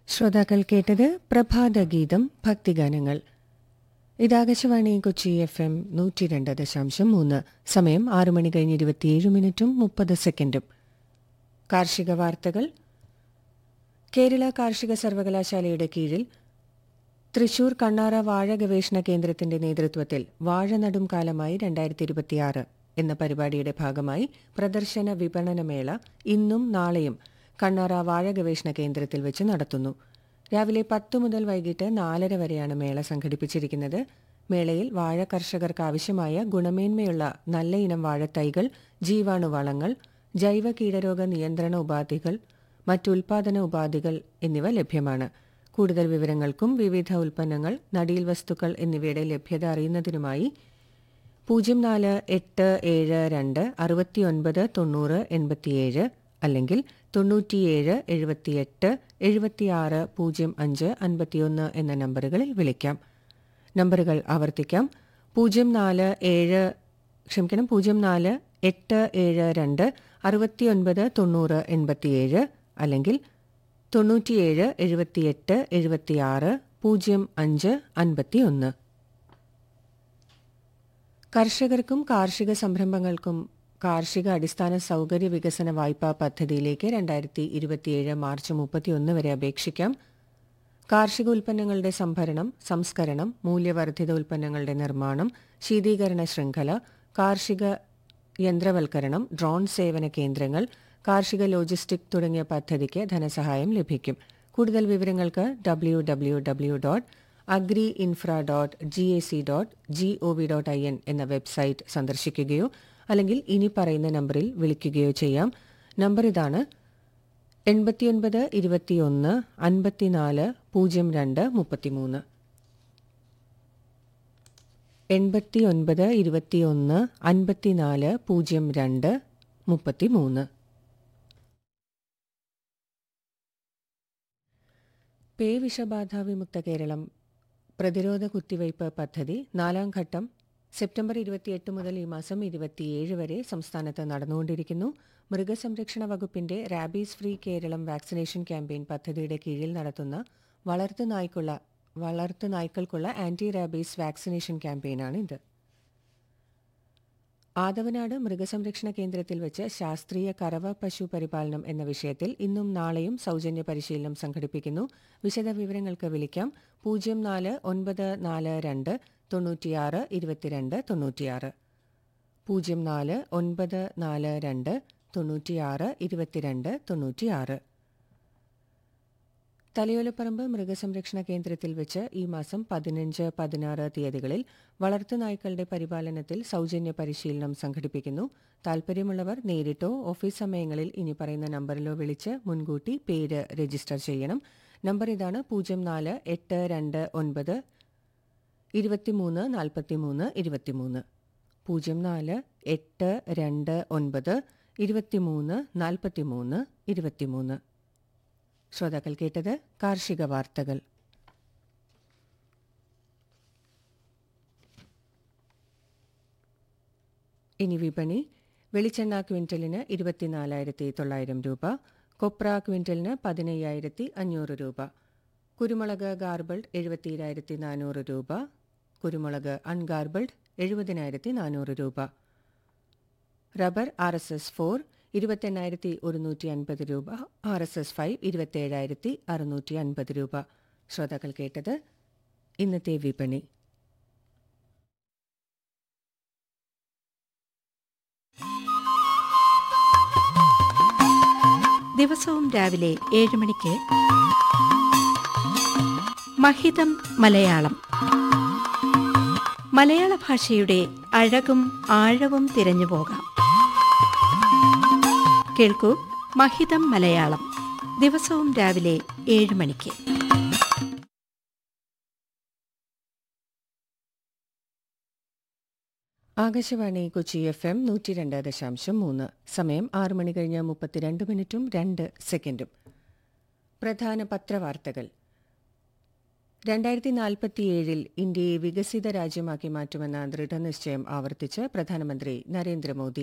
ശ്രോതാക്കൾ കേട്ടത് പ്രഭാതഗീതം ഭക്തിഗാനങ്ങൾ ഇതാകാശവാണി കൊച്ചി എഫ് എം നൂറ്റി രണ്ട് ദശാംശം മൂന്ന് സമയം ആറ് മണി കഴിഞ്ഞ് ഇരുപത്തിയേഴ് മിനിറ്റും മുപ്പത് സെക്കൻഡും കാർഷിക വാർത്തകൾ കേരള കാർഷിക സർവകലാശാലയുടെ കീഴിൽ തൃശൂർ കണ്ണാറ വാഴ ഗവേഷണ കേന്ദ്രത്തിന്റെ നേതൃത്വത്തിൽ വാഴ നടും കാലമായി രണ്ടായിരത്തി ഇരുപത്തിയാറ് എന്ന പരിപാടിയുടെ ഭാഗമായി പ്രദർശന വിപണനമേള ഇന്നും നാളെയും കണ്ണാറ വാഴ ഗവേഷണ കേന്ദ്രത്തിൽ വെച്ച് നടത്തുന്നു രാവിലെ പത്ത് മുതൽ വൈകിട്ട് നാലര വരെയാണ് മേള സംഘടിപ്പിച്ചിരിക്കുന്നത് മേളയിൽ വാഴ കർഷകർക്ക് ആവശ്യമായ ഗുണമേന്മയുള്ള നല്ല ഇനം വാഴത്തൈകൾ ജീവാണുവളങ്ങൾ ജൈവ കീടരോഗ നിയന്ത്രണ ഉപാധികൾ മറ്റുൽപാദന ഉപാധികൾ എന്നിവ ലഭ്യമാണ് കൂടുതൽ വിവരങ്ങൾക്കും വിവിധ ഉൽപ്പന്നങ്ങൾ നടീൽ വസ്തുക്കൾ എന്നിവയുടെ ലഭ്യത അറിയുന്നതിനുമായി പൂജ്യം നാല് എട്ട് ഏഴ് രണ്ട് അറുപത്തിയൊൻപത് തൊണ്ണൂറ് എൺപത്തിയേഴ് അല്ലെങ്കിൽ തൊണ്ണൂറ്റിയേഴ് എഴുപത്തിയെട്ട് എഴുപത്തിയാറ് പൂജ്യം അഞ്ച് അൻപത്തിയൊന്ന് എന്ന നമ്പറുകളിൽ വിളിക്കാം നമ്പറുകൾ ആവർത്തിക്കാം പൂജ്യം നാല് ഏഴ് ക്ഷമിക്കണം പൂജ്യം നാല് എട്ട് ഏഴ് രണ്ട് അറുപത്തിയൊൻപത് തൊണ്ണൂറ് എൺപത്തിയേഴ് അല്ലെങ്കിൽ തൊണ്ണൂറ്റിയേഴ് എഴുപത്തിയെട്ട് എഴുപത്തിയാറ് പൂജ്യം അഞ്ച് അൻപത്തിയൊന്ന് കർഷകർക്കും കാർഷിക സംരംഭങ്ങൾക്കും കാർഷിക അടിസ്ഥാന സൗകര്യ വികസന വായ്പാ പദ്ധതിയിലേക്ക് രണ്ടായിരത്തി ഇരുപത്തിയേഴ് മാർച്ച് മുപ്പത്തിയൊന്ന് വരെ അപേക്ഷിക്കാം കാർഷിക ഉൽപ്പന്നങ്ങളുടെ സംഭരണം സംസ്കരണം മൂല്യവർദ്ധിത ഉൽപ്പന്നങ്ങളുടെ നിർമ്മാണം ശീതീകരണ ശൃംഖല കാർഷിക യന്ത്രവൽക്കരണം ഡ്രോൺ സേവന കേന്ദ്രങ്ങൾ കാർഷിക ലോജിസ്റ്റിക് തുടങ്ങിയ പദ്ധതിക്ക് ധനസഹായം ലഭിക്കും കൂടുതൽ വിവരങ്ങൾക്ക് W W W dot agri infra dot G A C dot G O V dot I N എന്ന വെബ്സൈറ്റ് സന്ദർശിക്കുകയോ അല്ലെങ്കിൽ ഇനി പറയുന്ന നമ്പറിൽ വിളിക്കുകയോ ചെയ്യാം നമ്പർ ഇതാണ് എൺപത്തിയൊൻപത് ഇരുപത്തിയൊന്ന് അൻപത്തിനാല് പൂജ്യം രണ്ട് മുപ്പത്തിമൂന്ന് എൺപത്തിയൊൻപത് ഇരുപത്തിയൊന്ന് അൻപത്തിനാല് പൂജ്യം രണ്ട് മുപ്പത്തിമൂന്ന് പേ വിഷബാധ വിമുക്ത കേരളം പ്രതിരോധ കുത്തിവയ്പ് പദ്ധതി നാലാം ഘട്ടം സെപ്റ്റംബർ ഇരുപത്തിയെട്ട് മുതൽ ഈ മാസം ഇരുപത്തിയേഴ് വരെ സംസ്ഥാനത്ത് നടന്നുകൊണ്ടിരിക്കുന്നു മൃഗസംരക്ഷണ വകുപ്പിന്റെ rabies free Keralam vaccination campaign പദ്ധതിയുടെ കീഴിൽ നടത്തുന്ന വളർത്തു നായ്ക്കുള്ള വളർത്തു നായ്ക്കൾക്കുള്ള ആന്റി റാബീസ് വാക്സിനേഷൻ ക്യാമ്പയിനാണ് ഇത് ആദവനാട് മൃഗസംരക്ഷണ കേന്ദ്രത്തിൽ വെച്ച് ശാസ്ത്രീയ കറവ പശു പരിപാലനം എന്ന വിഷയത്തിൽ ഇന്നും നാളെയും സൗജന്യ പരിശീലനം സംഘടിപ്പിക്കുന്നു വിശദ വിവരങ്ങൾക്ക് വിളിക്കാം പൂജ്യം നാല് ഒൻപത് നാല് രണ്ട് തൊണ്ണൂറ്റിയാറ് ഇരുപത്തിരണ്ട് തൊണ്ണൂറ്റിയാറ് പൂജ്യം നാല് ഒൻപത് നാല് രണ്ട് തൊണ്ണൂറ്റിയാറ് ഇരുപത്തിരണ്ട് തൊണ്ണൂറ്റിയാറ് തലയോലപ്പറമ്പ് മൃഗസംരക്ഷണ കേന്ദ്രത്തിൽ വെച്ച് ഈ മാസം പതിനഞ്ച് പതിനാറ് തീയതികളിൽ വളർത്തുനായ്ക്കളുടെ പരിപാലനത്തിൽ സൗജന്യ പരിശീലനം സംഘടിപ്പിക്കുന്നു താൽപര്യമുള്ളവർ നേരിട്ടോ ഓഫീസ് സമയങ്ങളിൽ ഇനി പറയുന്ന നമ്പറിലോ വിളിച്ച് മുൻകൂട്ടി പേര് രജിസ്റ്റർ ചെയ്യണം നമ്പർ ഇതാണ് പൂജ്യം നാല് എട്ട് രണ്ട് ഒൻപത് ഇരുപത്തിമൂന്ന് നാൽപ്പത്തിമൂന്ന് ഇരുപത്തിമൂന്ന് പൂജ്യം നാല് എട്ട് രണ്ട് ഒൻപത് ഇരുപത്തിമൂന്ന് നാൽപ്പത്തിമൂന്ന് ഇരുപത്തിമൂന്ന് ശ്രോതാക്കൾ കേട്ടത് കാർഷിക വാർത്തകൾ ഇനി വിപണി വെളിച്ചെണ്ണ ക്വിൻ്റലിന് ഇരുപത്തിനാലായിരത്തി തൊള്ളായിരം രൂപ കൊപ്ര ക്വിൻ്റലിന് പതിനയ്യായിരത്തി അഞ്ഞൂറ് രൂപ കുരുമുളക് ഗാർബിൾഡ് എഴുപത്തിയേഴായിരത്തി നാനൂറ് രൂപ കുരുമുളക് അൺഗാർബിൾഡ് എഴുപതിനായിരത്തി നാനൂറ് രൂപ rubber R S S four ഇരുപത്തെണ്ണായിരത്തി ഒരുന്നൂറ്റി അൻപത് രൂപ ആർ എസ് എസ് ഫൈവ് ഇരുപത്തേഴായിരത്തി അറുന്നൂറ്റി അൻപത് രൂപ ശ്രോതാക്കൾ കേട്ടത് ഇന്നത്തെ വിപണി ദിവസവും രാവിലെ ഏഴ് മണിക്ക് മഹിതം മലയാളം മലയാള ഭാഷയുടെ അഴകും ആഴവും തിരഞ്ഞു പോകാം കേൾക്കൂ മഹിതം മലയാളം ദിവസവും രാവിലെ ഏഴ് മണിക്ക് ആകാശവാണി കൊച്ചി എഫ് എം നൂറ്റി രണ്ട് ദശാംശം മൂന്ന് സമയം ആറ് മണി കഴിഞ്ഞ് മുപ്പത്തിരണ്ട് മിനിറ്റും രണ്ട് സെക്കൻഡും പ്രധാന പത്രവാർത്തകൾ രണ്ടായിരത്തി നാൽപ്പത്തിയേഴിൽ ഇന്ത്യയെ വികസിത രാജ്യമാക്കി മാറ്റുമെന്ന ദൃഢനിശ്ചയം ആവർത്തിച്ച് പ്രധാനമന്ത്രി നരേന്ദ്രമോദി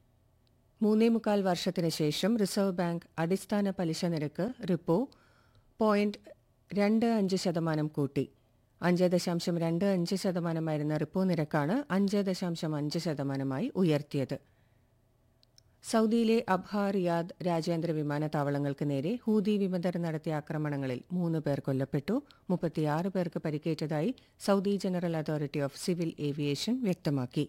മൂന്നേ മുക്കാൽ വർഷത്തിന് ശേഷം റിസർവ് ബാങ്ക് അടിസ്ഥാന പലിശ നിരക്ക് റിപ്പോ പോയിന്റ് രണ്ട് അഞ്ച് ശതമാനം കൂട്ടി അഞ്ച് ദശാംശം രണ്ട് അഞ്ച് ശതമാനമായിരുന്ന റിപ്പോ നിരക്കാണ് അഞ്ച് ദശാംശം അഞ്ച് ശതമാനമായി ഉയർത്തിയത് സൗദിയിലെ അബ്ഹ റിയാദ് രാജ്യാന്തര വിമാനത്താവളങ്ങൾക്ക് നേരെ ഹൂതി വിമതർ നടത്തിയ ആക്രമണങ്ങളിൽ മൂന്ന് പേർ കൊല്ലപ്പെട്ടു മുപ്പത്തിയാറ് പേർക്ക് പരിക്കേറ്റതായി Saudi general authority of civil aviation വ്യക്തമാക്കി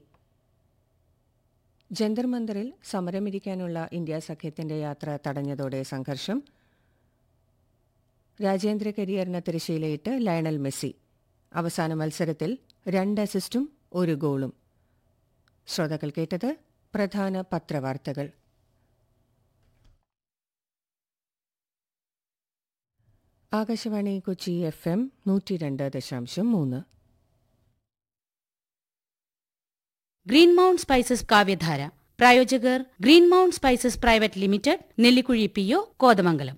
ജന്തർ മന്ദറിൽ സമരമിരിക്കാനുള്ള ഇന്ത്യ സഖ്യത്തിന്റെ യാത്ര തടഞ്ഞതോടെ സംഘർഷം രാജ്യാന്തര കരിയറിന് തിരശ്ശീലയിട്ട് ലയണൽ മെസ്സി അവസാന മത്സരത്തിൽ രണ്ട് അസിസ്റ്റും ഒരു ഗോളും ശ്രോതാക്കൾ കേട്ടത് പ്രധാന പത്രവാർത്തകൾ ആകാശവാണി കൊച്ചി എഫ് എം നൂറ്റി രണ്ട് ദശാംശം മൂന്ന് ഗ്രീൻ മൗണ്ട് സ്പൈസസ് കാവ്യധാര പ്രായോജകർ green mount spices private limited Nellikuzhi P O Kothamangalam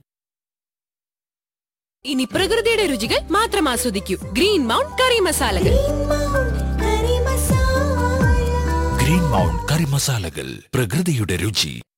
ഇനി പ്രകൃതിയുടെ രുചികൾ മാത്രം ആസ്വദിക്കൂ ഗ്രീൻ മൗണ്ട് കറി മസാലകൾ ഗ്രീൻ മൗണ്ട് കറി മസാലകൾ പ്രകൃതിയുടെ രുചി